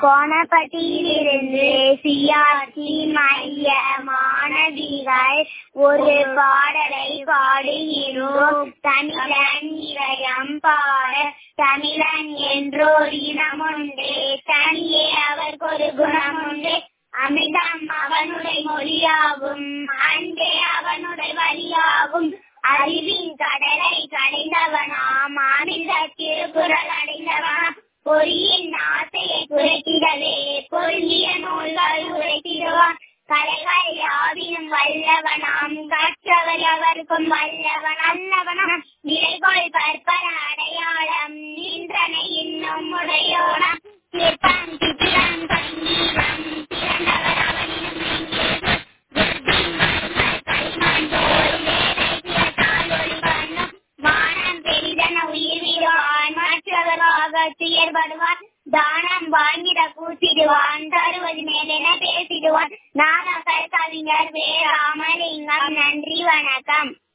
கோணப்பட்டியிலிருந்து சியாச்சி மைய மாணவிகள் ஒரு பாடலை பாடுகிறோம் தமிழன் இதயம் பாட தமிழன் என்றோர் இனமுண்டு தனியே அவருக்கு ஒரு குணமுண்டு அமிர்தம் அவனுடைய மொழியாகும் அன்பே அவனுடைய வழியாகும் அறிவின் கடலை கடைந்தவனாம் அமிர்த திருக்குறள் அடைந்தவனாம் பொறியின் ஆசையை குறைத்திடவே பொருந்திய நூல்கள் உரைத்திடுவான் கலைகள் யாவினும் வல்லவனாம் கற்றவர் எவருக்கும் வல்லவன் அல்லவனாம் நிலைகொள் பற்பர அடையாளம் நின்றன இன்னும் உடையோனம் சிற்பம் சித்திரம் சங்கீதம் பிறந்தவர் அவனினும் எங்கேயும் வெற்றின் மருமர் களிமண் தோல் வேலை திறத்தால் ஒளி பண்ணும் வானம் பெரிதன உயிர் விடுவான் மற்றவராக துயர்படுவான் தானம் வாங்கிட கூச்சிடுவான் தருவது மேலென பேசிடுவான் நாடக கவிஞர் வே ராமலிங்கம் நன்றி வணக்கம்